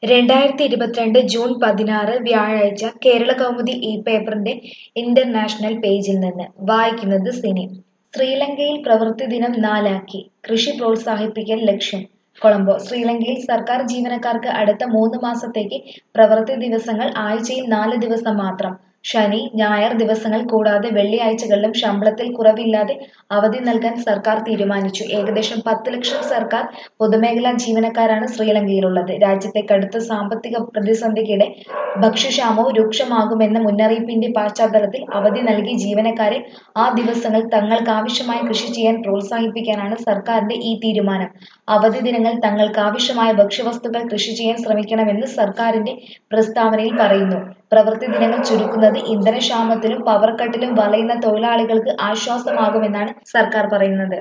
രണ്ടായിരത്തി ഇരുപത്തിരണ്ട് ജൂൺ പതിനാറ് വ്യാഴാഴ്ച കേരളകൗമുദി ഈ പേപ്പറിന്റെ ഇന്റർനാഷണൽ പേജിൽ നിന്ന് വായിക്കുന്നത് സിനി ശ്രീലങ്കയിൽ പ്രവൃത്തി ദിനം നാലാക്കി കൃഷി പ്രോത്സാഹിപ്പിക്കൽ ലക്ഷ്യം കൊളംബോ ശ്രീലങ്കയിൽ സർക്കാർ ജീവനക്കാർക്ക് അടുത്ത മൂന്ന് മാസത്തേക്ക് പ്രവൃത്തി ദിവസങ്ങൾ ആഴ്ചയിൽ നാല് ദിവസം മാത്രം ശനി ഞായർ ദിവസങ്ങൾ കൂടാതെ വെള്ളിയാഴ്ചകളിലും ശമ്പളത്തിൽ കുറവില്ലാതെ അവധി നൽകാൻ സർക്കാർ തീരുമാനിച്ചു ഏകദേശം പത്ത് ലക്ഷം സർക്കാർ പൊതുമേഖലാ ജീവനക്കാരാണ് ശ്രീലങ്കയിലുള്ളത് രാജ്യത്തെ കടുത്ത സാമ്പത്തിക പ്രതിസന്ധിക്കിടെ ഭക്ഷ്യക്ഷാമവും രൂക്ഷമാകുമെന്ന മുന്നറിയിപ്പിന്റെ പശ്ചാത്തലത്തിൽ അവധി നൽകി ജീവനക്കാരെ ആ ദിവസങ്ങൾ തങ്ങൾക്കാവശ്യമായ കൃഷി ചെയ്യാൻ പ്രോത്സാഹിപ്പിക്കാനാണ് സർക്കാരിന്റെ ഈ തീരുമാനം അവധി ദിനങ്ങൾ തങ്ങൾക്കാവശ്യമായ ഭക്ഷ്യവസ്തുക്കൾ കൃഷി ചെയ്യാൻ ശ്രമിക്കണമെന്ന് സർക്കാരിന്റെ പ്രസ്താവനയിൽ പറയുന്നു പ്രവൃത്തി ദിനങ്ങൾ ചുരുക്കുന്നത് ഇന്ധനക്ഷാമത്തിലും പവർ കട്ടിലും വലയുന്ന തൊഴിലാളികൾക്ക് ആശ്വാസമാകുമെന്നാണ് സർക്കാർ പറയുന്നത്